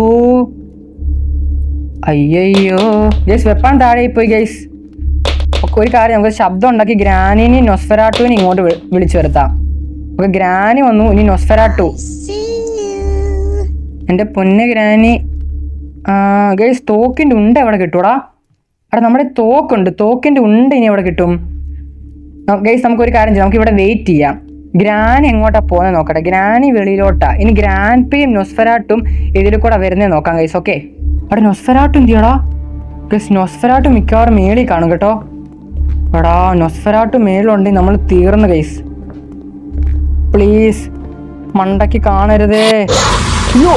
അയ്യയ്യോ ഗൈസ് വെപ്പൺ താഴെ പോയി ഗൈസ് ഒക്കെ ഒരു കാര്യം നമുക്ക് ശബ്ദം ഉണ്ടാക്കി ഗ്രാനിനി നൊസ്ഫെറാട്ടുവിനെ ഇങ്ങോട്ട് വി- വിളിച്ചു വരുത്താം ഓക്കെ ഗ്രാനി വന്നു ഇനി നൊസ്ഫെറാട്ടു See you. എൻ്റെ പൊന്ന് ഗ്രാനി ഗൈസ് തോക്കിൻ്റെ ഉണ്ട എവിടെ കിട്ടൂടാ അവിടെ നമ്മുടെ തോക്കുണ്ട് തോക്കിൻ്റെ ഉണ്ട ഇനി എവിടെ കിട്ടും ഗൈസ് നമുക്ക് ഒരു കാര്യം ചെയ്യാം നമുക്ക് ഇവിടെ വെയിറ്റ് ചെയ്യാം ഗ്രാനി എങ്ങോട്ടാ പോകുന്നത് നോക്കട്ടെ ഗ്രാനി വെളിയിലോട്ടാ ഇനി ഗ്രാൻഡ് പിയും നൊസ്ഫെറാട്ടും ഇതിൽ കൂടെ വരുന്നേ നോക്കാം ഗൈസ് ഓക്കെ അവിടെ നൊസ്ഫെറാട്ടും എന്തിയടാ ഗൈസ് നൊസ്ഫെറാട്ടും മിക്കവാറും മേളിൽ കാണും കേട്ടോ എടാ നൊസ്ഫെറാട്ടും മേളിലുണ്ടെങ്കിൽ നമ്മൾ തീർന്നു ഗൈസ് പ്ലീസ് മണ്ടയ്ക്ക് കാണരുതേ അയ്യോ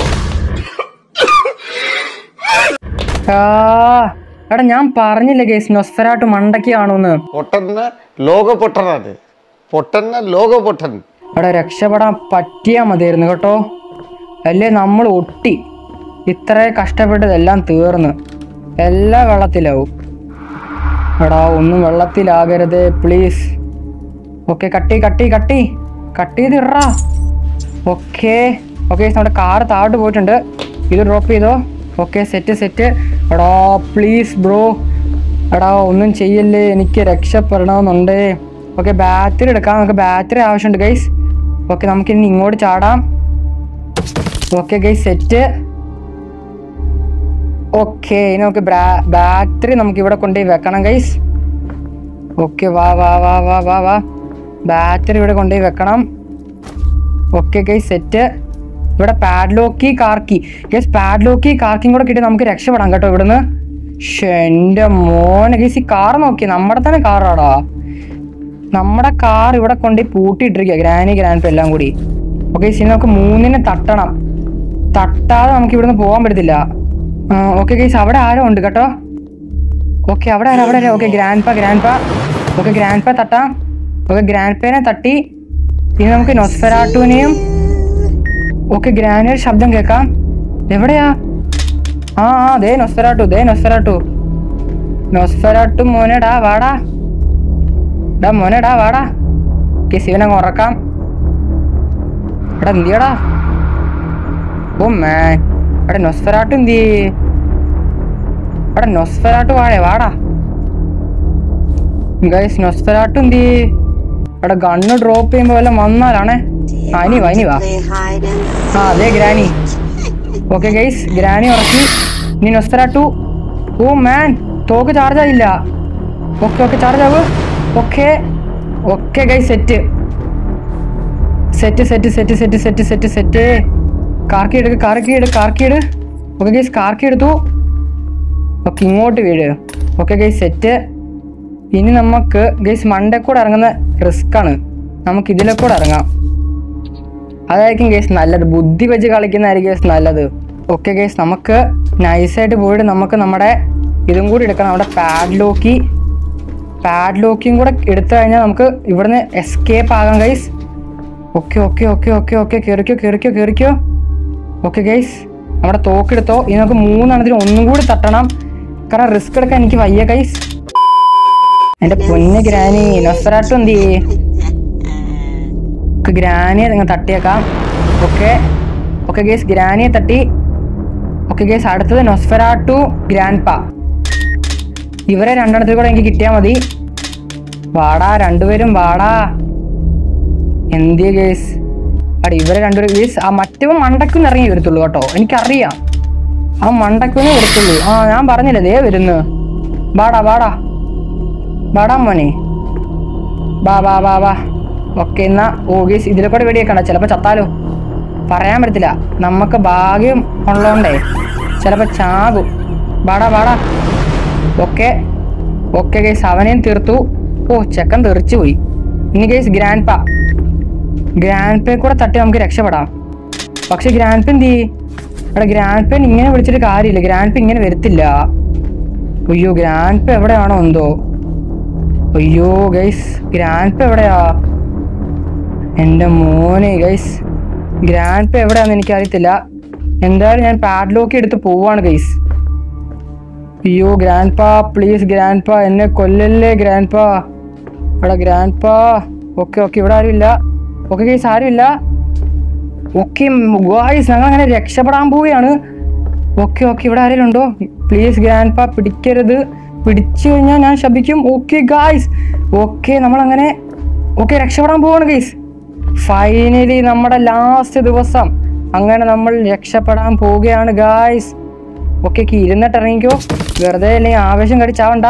ആ, എടാ ഞാൻ പറഞ്ഞില്ല ഗേസ് നൊസ്ഫെറാട്ട് മണ്ടയ്ക്ക് കാണുമെന്ന് പൊട്ടന്ന ലോക പൊട്ടനാണ് പൊട്ടന്ന ലോക പൊട്ടൻ എടാ രക്ഷപ്പെടാൻ പറ്റിയാ മതിയായിരുന്നു കേട്ടോ അല്ലേ നമ്മൾ ഒട്ടി ഇത്ര കഷ്ടപ്പെട്ടതെല്ലാം തീർന്ന് എല്ലാം വെള്ളത്തിലാവും എടാ ഒന്നും വെള്ളത്തിലാകരുത് പ്ലീസ് ഓക്കെ കട്ടി കട്ടി കട്ടി കട്ട് ചെയ്ത് ഇറാ ഓക്കെ ഓക്കെ നമ്മുടെ കാർ താഴോട്ട് പോയിട്ടുണ്ട് ഇത് ഡ്രോപ്പ് ചെയ്തോ ഓക്കെ സെറ്റ് സെറ്റ് എടാ പ്ലീസ് ബ്രോ എടാ ഒന്നും ചെയ്യല്ലേ എനിക്ക് രക്ഷപ്പെടണമെന്നുണ്ട് ഓക്കെ ബാറ്ററി എടുക്കാം നമുക്ക് ബാറ്ററി ആവശ്യമുണ്ട് ഗൈസ് ഓക്കെ നമുക്ക് ഇനി ഇങ്ങോട്ട് ചാടാം ഓക്കെ ഗൈസ് സെറ്റ് ഓക്കെ ഇനി നമുക്ക് ബാറ്ററി നമുക്ക് ഇവിടെ കൊണ്ടുപോയി വെക്കണം ഗൈസ് ഓക്കെ വാ വാ വാ വാ വാ വാ ബാറ്ററി ഇവിടെ കൊണ്ടുപോയി വെക്കണം ഓക്കെ ഗൈസ് സെറ്റ് ഇവിടെ പാഡ്ലോക്കി കാർക്കി ഗൈസ് പാഡ്ലോക്കി കാർക്കിയും കൂടെ കിട്ടി നമുക്ക് രക്ഷപ്പെടാം കേട്ടോ ഇവിടുന്ന് ശ്ശെ, എൻ്റെ മോനെ ഗൈസ് ഈ കാർ നോക്കി നമ്മുടെ തന്നെ കാറാടാ നമ്മുടെ കാർ ഇവിടെ കൊണ്ട് പൂട്ടിയിട്ടിരിക്കുക ഗ്രാനി ഗ്രാൻഡ് എല്ലാം കൂടി ഓക്കെ ഇനി നമുക്ക് മൂന്നിനെ തട്ടണം തട്ടാതെ നമുക്ക് ഇവിടുന്ന് പോകാൻ പറ്റത്തില്ല ഓക്കെ ഗൈസ് അവിടെ ആരോ ഉണ്ട് കേട്ടോ ഓക്കെ അവിടെ ആരാ അവിടെ okay grandpa grandpa okay grandpa തട്ടാം ഓക്കെ ഗ്രാൻഡ് പേനെ തട്ടി ഇനി നമുക്ക് നൊസ്ഫെറാട്ടുവിനെയും ഓക്കെ ഗ്രാനിയുടെ ശബ്ദം കേൾക്കാം എവിടെയാ ആ ആ ദേ നൊസ്ഫെറാട്ടു ദേ നൊസ്ഫെറാട്ടു നൊസ്ഫെറാട്ടു മോനെടാ വാടാ ഡാ മോനെടാ വാടാ ഓക്കെ ശിവനങ്ങ് ഉറക്കാം എടാ എന്തിയടാ ഓ മാൻ എടാ നൊസ്ഫെറാട്ടു എന്തി എടാ നൊസ്ഫെറാട്ടു വാഴേ വാടാ ഗൈസ് നൊസ്ഫെറാട്ടു എന്തി എടാ ഗണ്ണ് ഡ്രോപ്പ് ചെയ്യുമ്പോ വല്ലതും വന്നാലാണേ ആ ഇനി വാ ഇനി വാ Play hide and ആ അതെ ഗ്രാനി ഓക്കെ ഗൈസ് ഗ്രാനി ഉറക്കി ഇനി നൊസ്ഫെറാട്ടു ഓ മാൻ തോക്ക് ചാർജ് ആയില്ല ഓക്കെ ഓക്കെ ചാർജ് ആവ് okay okay guys set set set set set set set set car key എടുക്ക് കാർക്കി എടുക്ക് കാർക്കി എടു ഓക്കെ ഗൈസ് കാർക്കി എടുത്തു ഓക്കെ ഇങ്ങോട്ട് വീട് ഓക്കെ ഗൈസ് സെറ്റ് ഇനി നമുക്ക് ഗൈസ് മണ്ടേ കൂടെ ഇറങ്ങുന്ന റിസ്ക് ആണ് നമുക്ക് ഇതിലെ കൂടെ ഇറങ്ങാം അതായിരിക്കും കേസ് നല്ലത് ബുദ്ധി വെച്ച് കളിക്കുന്നതായിരിക്കും കേസ് നല്ലത് ഓക്കെ കേസ് നമുക്ക് നൈസായിട്ട് പോയിട്ട് നമുക്ക് നമ്മുടെ ഇതും കൂടി എടുക്കണം നമ്മുടെ പാഡ്ലോക്കി പാഡ്ലോക്കിയും കൂടെ എടുത്തു കഴിഞ്ഞാൽ നമുക്ക് ഇവിടുന്ന് എസ്കേപ്പ് ആകാം guys okay okay okay okay okay കയറിക്കോ കയറിക്കോ കയറിക്കോ ഓക്കെ ഗൈസ് നമ്മുടെ തോക്കെടുത്തോ ഇനി നമുക്ക് മൂന്നെണ്ണത്തിന് ഒന്നും കൂടി തട്ടണം കാരണം റിസ്ക് എടുക്കാൻ എനിക്ക് വയ്യ ഗൈസ് എൻ്റെ പൊന്ന് ഗ്രാനി നൊസറാട്ടും എന്ത് ചെയ്യേ നമുക്ക് ഗ്രാനിയെ നിങ്ങൾ തട്ടിയേക്കാം ഓക്കെ ഓക്കെ ഗേസ് ഗ്രാനിയെ തട്ടി ഓക്കെ ഗേസ് അടുത്തത് നൊസ്ഫെറാട്ടു ഗ്രാൻഡ് പാ ഇവരെ രണ്ടെണ്ണത്തിൽ കൂടെ എനിക്ക് കിട്ടിയാൽ മതി വാടാ രണ്ടുപേരും വാടാ എന്തിയ കേസ് അടി ഇവരെ രണ്ടുപേരും കേസ് ആ മറ്റവൻ മണ്ടയ്ക്കൊന്ന് ഇറങ്ങി വരത്തുള്ളൂ കേട്ടോ എനിക്കറിയാം ആ മണ്ടയ്ക്കൊന്നേ വരത്തുള്ളൂ ആ ഞാൻ പറഞ്ഞില്ലേ ദേ വരുന്നു വാടാ വാടാ വാടാ മോനെ വാ വാ വാ വാ ഓക്കെ എന്നാ ഓ ഗേസ് ഇതിലെ കൂടെ വെടിയേക്കണ്ട ചിലപ്പോൾ ചത്താലോ പറയാൻ പറ്റത്തില്ല നമുക്ക് ഭാഗ്യം ഉള്ളതുകൊണ്ടേ ചിലപ്പോൾ ചാകും വാടാ വാടാ ഓക്കെ ഓക്കെ ഗേസ് അവനെയും തീർത്തു ഓ ചെക്കൻ തെറിച്ചു പോയി ഇനി guys grandpa grandpa കൂടെ തട്ടി നമുക്ക് രക്ഷപ്പെടാം പക്ഷെ ഗ്രാൻഡ് പെൻ എന്ത് എടാ ഗ്രാൻഡ് പെൻ ഇങ്ങനെ വിളിച്ചിട്ട് കാര്യമില്ല ഗ്രാൻഡ് പേ ഇങ്ങനെ വരത്തില്ല അയ്യോ ഗ്രാൻഡ് പേ എവിടെയാണോ എന്തോ അയ്യോ ഗൈസ് ഗ്രാൻഡ് പേ എവിടെയാ എൻ്റെ മോനെ ഗൈസ് ഗ്രാൻഡ് പേ എവിടെയാന്ന് എനിക്ക് അറിയത്തില്ല എന്തായാലും ഞാൻ പാഡ്ലോക്ക് എടുത്ത് പോവാണ് ഗൈസ് അയ്യോ ഗ്രാൻഡ് പാ പ്ലീസ് ഗ്രാൻഡ് പാ എന്നെ കൊല്ലല്ലേ ഗ്രാൻഡ് പാ എടാ ഗ്രാൻഡ് പാ ഓക്കെ ഓക്കെ ഇവിടെ ആരുമില്ല ഓക്കെ ഗൈസ് ആരുമില്ല ഓക്കെ ഗായ്സ് ഞങ്ങൾ അങ്ങനെ രക്ഷപ്പെടാൻ പോവുകയാണ് ഓക്കെ ഓക്കെ ഇവിടെ ആരെങ്കിലും ഉണ്ടോ പ്ലീസ് ഗ്രാൻഡ് പാ പിടിക്കരുത് പിടിച്ചു കഴിഞ്ഞാൽ ഞാൻ ശപിക്കും ഓക്കെ ഗായ്സ് ഓക്കെ നമ്മളങ്ങനെ ഓക്കെ രക്ഷപ്പെടാൻ പോവാണ് ഗൈസ് ഫൈനലി നമ്മുടെ ലാസ്റ്റ് ദിവസം അങ്ങനെ നമ്മൾ രക്ഷപ്പെടാൻ പോവുകയാണ് ഗായ്സ് ഓക്കെ ഇരുന്നിട്ട് ഇറങ്ങിക്കോ വെറുതെ അല്ലെങ്കിൽ ആവേശം കടിച്ചാവണ്ട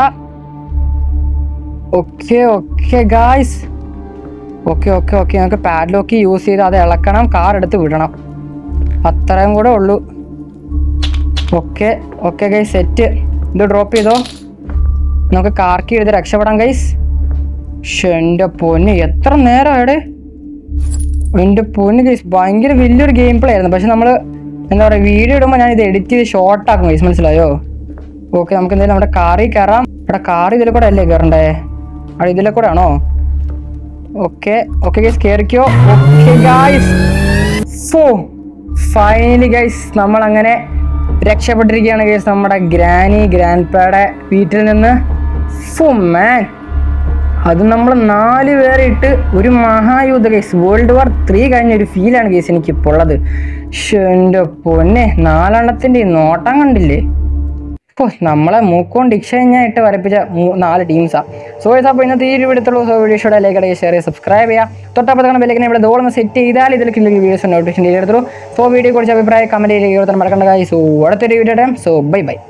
okay okay guys okay okay okay നമുക്ക് പാഡ്ലോക്ക് യൂസ് ചെയ്ത് അത് ഇളക്കണം കാർ എടുത്ത് വിടണം അത്രയും കൂടെ ഉള്ളൂ ഓക്കെ ഓക്കെ ഗൈസ് സെറ്റ് ഇത് ഡ്രോപ്പ് ചെയ്തോ നമുക്ക് കാർക്ക് ചെയ്ത് രക്ഷപ്പെടാം ഗൈസ് എൻ്റെ പൊന്ന് എത്ര നേരം എവിടെ എൻ്റെ പൊന്ന് ഗൈസ് ഭയങ്കര വലിയൊരു ഗെയിം പ്ലേ ആയിരുന്നു പക്ഷെ നമ്മൾ എന്താ പറയുക വീഡിയോ ഇടുമ്പോൾ ഞാൻ ഇത് എഡിറ്റ് ചെയ്ത് ഷോർട്ട് ആക്കും ഗൈസ് മനസ്സിലായോ ഓക്കെ നമുക്ക് എന്തായാലും നമ്മുടെ കാറിൽ കയറാം ഇവിടെ കാർ ഇതിലെ കൂടെ അല്ലേ കയറണ്ടേ അവിടെ ഇതിലെ കൂടെ ആണോ ഓക്കെ ഓക്കെ ഗൈസ് കയറിക്കോ okay guys so finally guys നമ്മൾ അങ്ങനെ രക്ഷപ്പെട്ടിരിക്കുകയാണ് ഗൈസ് നമ്മുടെ ഗ്രാനി ഗ്രാൻഡ് പായുടെ വീട്ടിൽ നിന്ന് സോ മാൻ അത് നമ്മൾ നാല് പേരെ ഇട്ട് ഒരു മഹായുദ്ധ കേസ് വേൾഡ് വാർ ത്രീ കഴിഞ്ഞ ഒരു ഫീലാണ് കേസ് എനിക്കിപ്പോൾ ഉള്ളത് ശ്ശോ, എൻ്റെ പൊന്നെ നാലെണ്ണത്തിൻ്റെ ഈ നോട്ടം കണ്ടില്ലേ ഇപ്പോൾ നമ്മളെ മൂക്കോണ്ട് ഡിക്ഷ കഴിഞ്ഞായിട്ട് വരപ്പിച്ച മൂ- നാല് ടീംസാണ് സോ ഇത് അപ്പോൾ ഇന്നത്തെ ഈ ഒരു വീഡിയോത്തുള്ളൂ സോ വീഡിയോ ഇഷ്ടം ലൈക്ക് അടയ്ക്ക് ഷെയർ ചെയ്യുക സബ്സ്ക്രൈബ് ചെയ്യുക തൊട്ടപ്പോൾ തന്നെ ബെല്ലിങ്ങനെ ഇവിടെ ദോളൊന്ന് സെറ്റ് ചെയ്താൽ ഇതിലേക്ക് വീഡിയോസ് നോട്ടിഫിക്കേഷൻ എടുത്തുള്ളൂ സോ വീഡിയോ കുറിച്ച് അഭിപ്രായം കമൻറ്റ് ചെയ്യുക മറക്കേണ്ട കാര്യം സോ അടുത്തൊരു വീഡിയോ സോ ബൈ ബൈ